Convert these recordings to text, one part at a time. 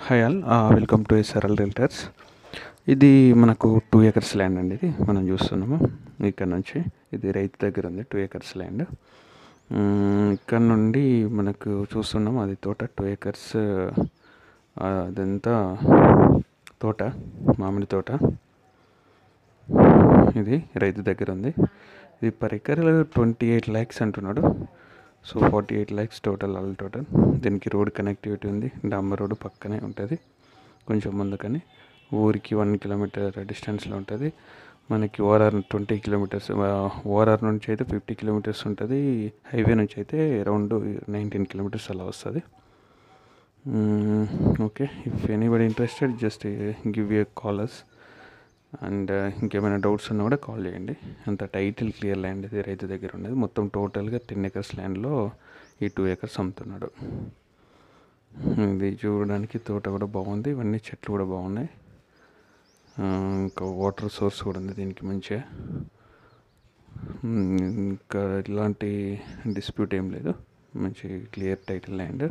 hi all welcome to SRL realtors ఇది మనకు two acres land అండి ఇది మనం చూస్తున్నాము ఇక్కడ నుంచి ఇది రైతు దగ్గర ఉంది టూ ఎకర్స్ ల్యాండ్ ఇక్కడ నుండి మనకు చూస్తున్నాం అది తోట టూ ఎకర్స్ అదంతా తోట మామిడి తోట ఇది రైతు దగ్గర ఉంది ఇది per acre twenty eight lakhs అంటున్నాడు so forty eight lakhs total all total దీనికి రోడ్ కనెక్టివిటీ ఉంది డాంబర్ రోడ్ పక్కనే ఉంటుంది కొంచెం ముందుకని ఊరికి వన్ కిలోమీటర్ డిస్టెన్స్లో ఉంటుంది మనకి ఓఆర్ఆర్ ట్వంటీ కిలోమీటర్స్ ఓఆర్ఆర్ నుంచి అయితే ఫిఫ్టీ కిలోమీటర్స్ ఉంటుంది హైవే నుంచి అయితే అరౌండ్ నైన్టీన్ కిలోమీటర్స్ అలా వస్తుంది okay if anybody interested just give a callers and ఇంకేమైనా డౌట్స్ ఉన్నా కూడా కాల్ చేయండి అంత టైటిల్ క్లియర్ ల్యాండ్ ఇది రైతు దగ్గర ఉండేది మొత్తం టోటల్గా టెన్ ఎకర్స్ ల్యాండ్లో ఈ టూ ఎకర్స్ అమ్ముతున్నాడు ఇది చూడడానికి తోట కూడా బాగుంది ఇవన్నీ చెట్లు కూడా బాగున్నాయి ఇంకా వాటర్ సోర్స్ కూడా ఉంది దీనికి మంచిగా ఇంకా ఇలాంటి డిస్ప్యూట్ ఏం లేదు మంచి క్లియర్ టైటిల్ ల్యాండ్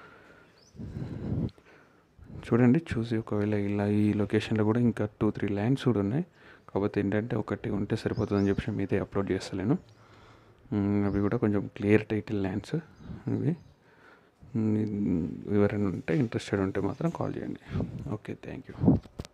చూడండి చూసి ఒకవేళ ఇలా ఈ లొకేషన్లో కూడా ఇంకా టూ త్రీ ల్యాండ్స్ కూడా ఉన్నాయి కాకపోతే ఏంటంటే ఒకటి ఉంటే సరిపోతుందని చెప్పి మీదే అప్లోడ్ చేస్తలేను అవి కూడా కొంచెం క్లియర్ టైటిల్ ల్యాండ్స్ ఇవి ఎవరైనా ఉంటే ఇంట్రెస్టెడ్ ఉంటే మాత్రం కాల్ చేయండి ఓకే థ్యాంక్ యూ